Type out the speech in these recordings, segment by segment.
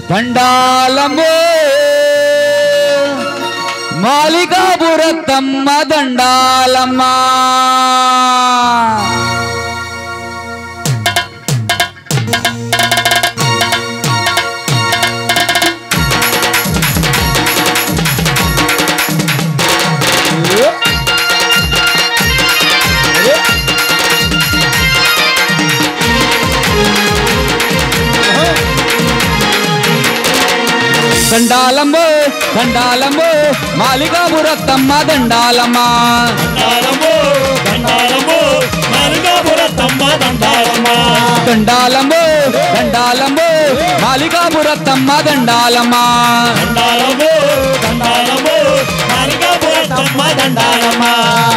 దండాలమ్మో మాలికాపురత్తమ్మ దండాలమ్మా దండాలమ్మో దండాలమ్మో మాలికాపురత్తమ్మ దండాలమ్మా దండాలమ్మో దండాలమ్మో మరుగాపుర తమ్మ దండాలమ్మా దండాలమ్మో దండాలమ్మో మాలికాపురత్తమ్మ దండాలమ్మా దండాలమ్మో దండాలమ్మో మరుగాపుర తమ్మ దండాలమ్మా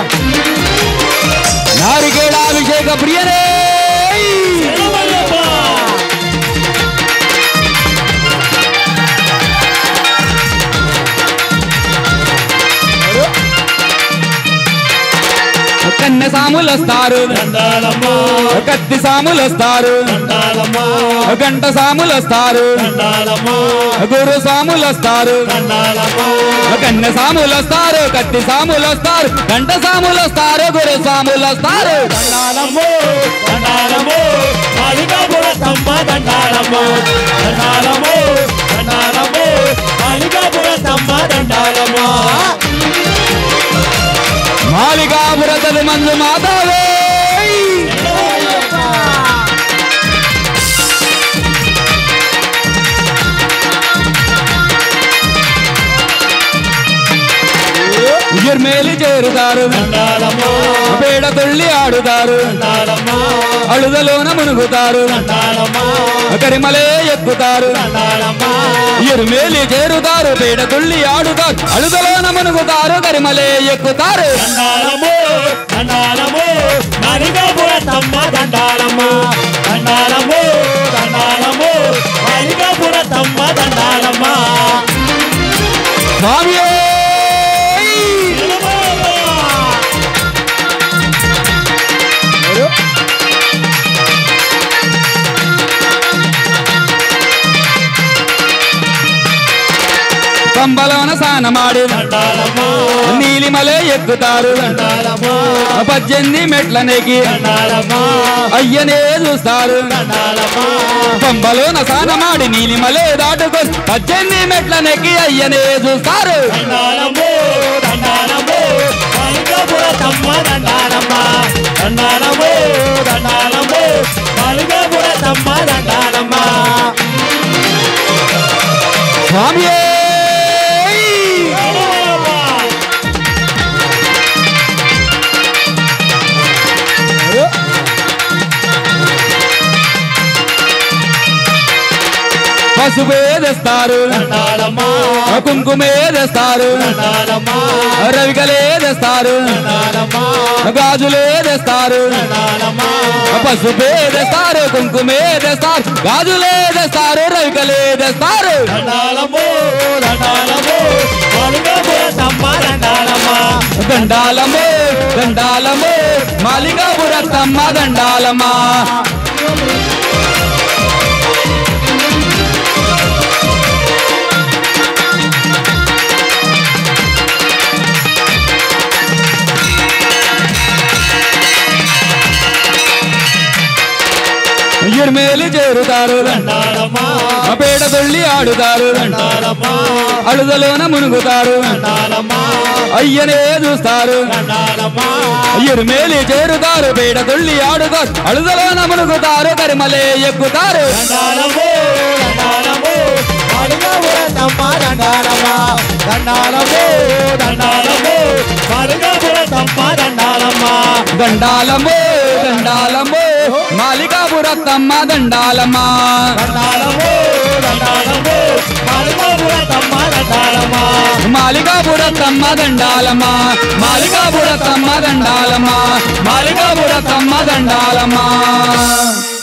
నారికేళాభిషేక ప్రియనే శరణమయ్యప్ప కన్నె సాములు వస్తారు దండాలమ్మా కత్తి సాములు వస్తారు దండాలమ్మా గంట సాములు వస్తారు దండాలమ్మా గురు సాములు వస్తారు దండాలమ్మా కన్నె సాములు వస్తారు కత్తి సాములు వస్తారు గంట సాములు వస్తారు గురు సాములు వస్తారు దండాలమ్మో దండాలమ్మో మరుగాపుర తమ్మ దండాలమ్మో దండాలమ్మో దండాలమ్మో మరుగాపుర తమ్మ దండాలమ్మా మాలికాపురతలు మందు మాతావే గిర్మేలి చేరుతారు దండాలమ్మో పేడ తుళ్ళి ఆడుతారు దండాలమ్మో అழுదలోన మునుగుతారు దండాలమ్మో కరిమలే ఎక్కుతారు దండాలమ్మా ఎరుమేలి చేరుతారు పేడ తుళ్ళి ఆడుతారు అழுదలోన మునుగుతారు కరిమలే ఎక్కుతారు దండాలమ్మో దండాలమ్మో మరుగాపుర తమ్మ దండాలమ్మా దండాలమ్మో దండాలమ్మో మరుగాపుర తమ్మ దండాలమ్మా స్వామియే పంబలోన సానమాడి దండాలమ్మో నీలిమలే ఎక్కుతారు దండాలమ్మో పద్దెనిమిది మెట్లనేకి దండాలమ్మో అయ్యనే చూస్తారు దండాలమ్మో పంబలోన సానమాడి నీలిమలే దాటుకొని పద్దెనిమిది మెట్లనెక్కి అయ్యనే చూస్తారు దండాలమ్మో దండాలమ్మో మరుగాపుర తమ్మ దండాలమ్మా దండాలమ్మో దండాలమ్మో మరుగాపుర తమ్మ దండాలమ్మా స్వామియే పసుపే తెస్తారు దండాలమ్మా కుంకుమే తెస్తారు దండాలమ్మా రవికలే తెస్తారు దండాలమ్మా గాజులే తెస్తారు దండాలమ్మా పసుపే తెస్తారు కుంకుమే తెస్తారు గాజులే తెస్తారు రవికలే తెస్తారు దండాలమ్మో దండాలమ్మో మరుగాపుర తమ్మ దండాలమ్మా దండాలమే దండాలమే మాలికాపుర తమ్మ దండాలమా ఇరుమేలి చేరుతారు దండాలమ్మా పేడ తుళ్ళి ఆడుతారు దండాలమ్మా అழுదలోన మునుగుతారు దండాలమ్మా అయ్యనే చూస్తారు దండాలమ్మా ఇరుమేలి చేరుతారు పేడ తుళ్ళి ఆడుతారు అழுదలోన మునుగుతారు కరిమలే ఎక్కుతారు దండాలమ్మో దండాలమ్మో మరుగాపుర తమ్మ దండాలమ్మా దండాలమ్మో దండాలమ్మో మరుగాపుర తమ్మ దండాలమ్మా దండాలమో దండాలమో మాలికాపుర తమ్మ దండాలమా దండాలమ్మో దండాలమ్మో మరుగాపుర తమ్మ దండాలమ్మా మాలికాపుర తమ్మ దండాలమా మాలికాపుర తమ్మ దండాలమా మాలికాపుర తమ్మ దండాలమా